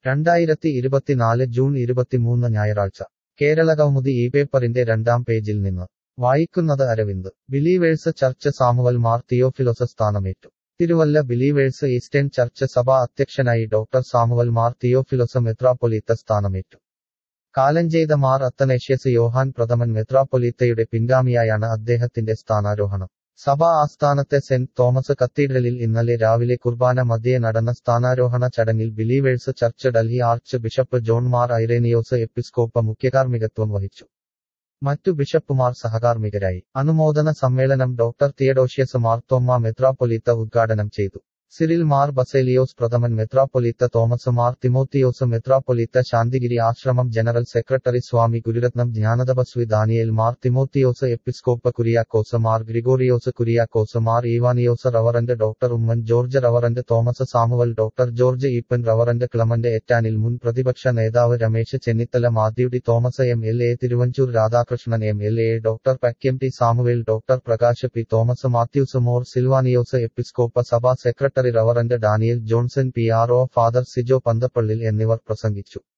രണ്ടായിരത്തി ഇരുപത്തിനാല് ജൂൺ ഇരുപത്തിമൂന്ന് ഞായറാഴ്ച കേരള കൗമുദി ഈ പേപ്പറിന്റെ രണ്ടാം പേജിൽ നിന്ന് വായിക്കുന്നത് അരവിന്ദ് ബിലീവേഴ്സ് ചർച്ച് സാമുവൽ മാർ തിയോഫിലോസ് സ്ഥാനമേറ്റു തിരുവല്ല ബിലീവേഴ്സ് ഈസ്റ്റേൺ ചർച്ച് സഭാ അധ്യക്ഷനായി ഡോക്ടർ സാമുവൽ മാർ തിയോഫിലോസ് മെത്രാപ്പൊലീത്ത സ്ഥാനമേറ്റു കാലം ചെയ്ത മാർ അത്തനേഷ്യസ് യോഹാൻ പ്രഥമൻ മെത്രാപ്പൊലീത്തയുടെ പിൻഗാമിയായാണ് അദ്ദേഹത്തിന്റെ സ്ഥാനാരോഹണം സഭാ ആസ്ഥാനത്തെ സെന്റ് തോമസ് കത്തീഡ്രലിൽ ഇന്നലെ രാവിലെ കുർബാന മധ്യേ നടന്ന സ്ഥാനാരോഹണ ചടങ്ങിൽ Believers Church Delhi archbishop John Mar Ireneos എപ്പിസ്കോപ്പ മുഖ്യകാർമ്മികത്വം വഹിച്ചു മറ്റു ബിഷപ്പുമാർ സഹകാർമ്മികരായി അനുമോദന സമ്മേളനം ഡോക്ടർ തിയഡോഷ്യസ് മാർത്തോമ്മ മെത്രാപ്പൊലീത്ത ഉദ്ഘാടനം ചെയ്തു സിറിൽ മാർ ബസേലിയോസ് പ്രഥമൻ മെത്രാപ്പൊലീത്ത തോമസ് മാർ തിമോത്തിയോസ് മെത്രാപ്പൊലീത്ത ശാന്തിഗിരി ആശ്രമം ജനറൽ സെക്രട്ടറി സ്വാമി ഗുരുരത്നം ജ്ഞാനതപസ്വി ദാനിയേൽ മാർ തിമോത്തിയോസ് എപ്പിസ്കോപ്പ Kuriakose Mar Gregorios Kuriakose Mar Ivanios reverend doctor Oommen George reverend Thomas Samuel doctor George Eapen reverend Clement Ettanil മുൻ പ്രതിപക്ഷ നേതാവ് Ramesh Chennithala Mathew T Thomas M L A Thiruvanchoor Radhakrishnan M L A doctor Pakyam T Samuel doctor Prakash P Thomas Mathews Mor Silvanios എപ്പിസ്കോപ്പ സഭാ secretary reverend Daniel Johnson P R O father Sijo Panthappallil എന്നിവർ പ്രസംഗിച്ചു